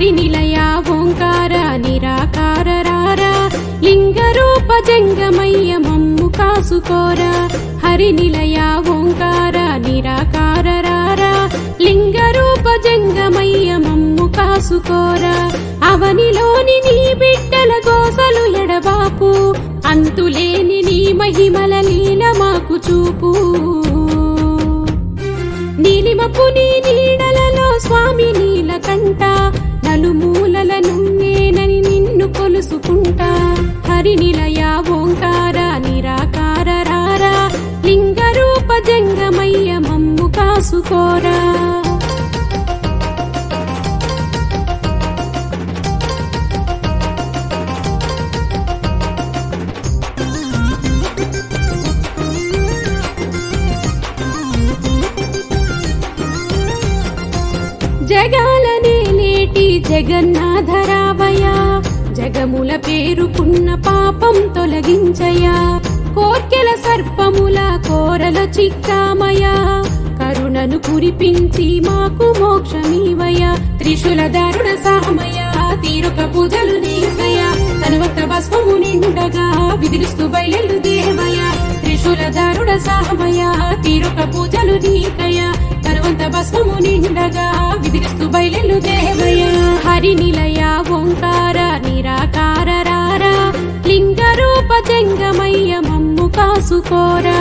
హరినిలయ ఓంకార నిరాకార రారా లింగ రూప జంగమయ్య మమ్ము కాసుకోరా హరినిలయ ఓంకార నిరాకార రారా లింగ రూప జంగమయ్య మమ్ము కాసుకోరా అవనిలోని నీ బిడ్డల గోసలు ఎడబాపు అంతులేని నీ మహిమల లీల మాకు చూపు నీలిమపు నీ నీడలలో స్వామి నీలకంట నలుమూలల నున్నేనని నిన్ను కొలుసుకుంటా హరినిలయ ఓంకార నిరాకార రారా లింగ రూప జంగమయ్య మమ్ము కాసుకోరా జగాలనే నేటి జగన్నాథరావయ జగముల పేరుకున్న పాపం తొలగించయా కోర్కెల సర్పముల కోరల చిక్కామయ కరుణను కురిపించి మాకు మోక్షమీవయ త్రిశూల దారుణ సామయ తీరొక పూజలు నీవయ తనువత భస్మము నిండగా విదిలిస్తూ బయలు దేవయ త్రిశూల దారుణ సామయ తీరొక పూజలు నీకయ తరువంత భస్మము నిండగా విదిలిస్తూ బయలు దేవయ హరి నిలయ ఓంకార నిరాకార రారా లింగ రూప జంగమయ్య మమ్ము కాసుకోరా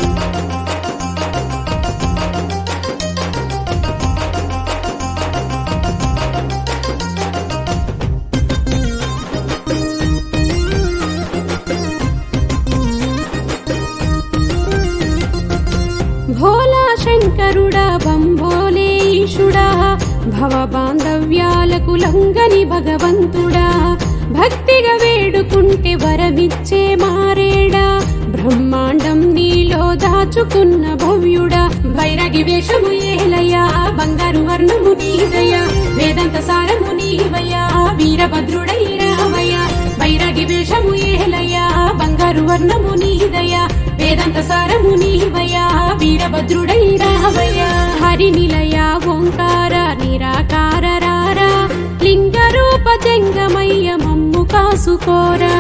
భోలా శంకరుడా బంభోలే ఈశుడా భవ బాంధవ్యాలకు లంగని భగవంతుడా భక్తిగా వేడుకుంటే వరమిచ్చే మారేడా బ్రహ్మాండం నీలో దాచుకున్న భవ్యుడా వైరగి వేషము ఏలయ్యా బంగారు వర్ణము నీదయ్యా వేదాంత సారము నీవయ్యా వీరభద్రుడై రావయ్యా వైరగి వేషము ఏలయ్యా బంగారు వర్ణము నీదయ్యా వేదాంత సారము నీవయ్యా వీరభద్రుడై రావయ్యా హరి నిలయ ఓంకార నిరాకార రారా లింగ రూప జంగమయ్య మమ్ము కాసుకోరా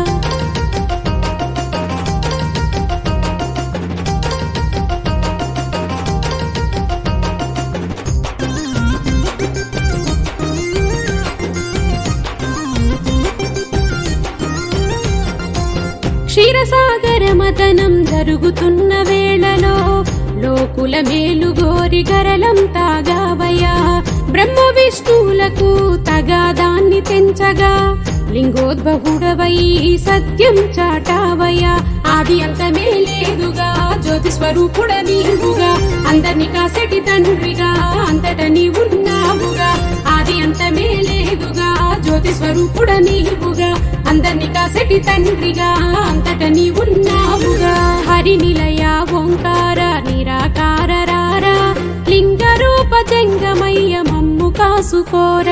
క్షీరసాగర మతనం జరుగుతున్న వేళలో లోకుల మేలు గోరి గరలం తాగావయా బ్రహ్మ విష్ణువులకు తగాదాన్ని తెంచగా లింగోద్భవుడవై సత్యం చాటావయా ఆది అంతమే లేదుగా జ్యోతి స్వరూపుడ నీవుగా అందరిని కాసటి తండ్రిగా అంతట నీవున్నావుగా ఆది అంతమే లేదుగా జ్యోతి స్వరూపుడ నీవుగా అందరిని కాసటి తండ్రిగా అంతట నీవున్నావుగా హరి నిలయ ఓంకార నిరాకార రారా లింగ రూప జంగమయ్య మమ్ము కాసుకోరా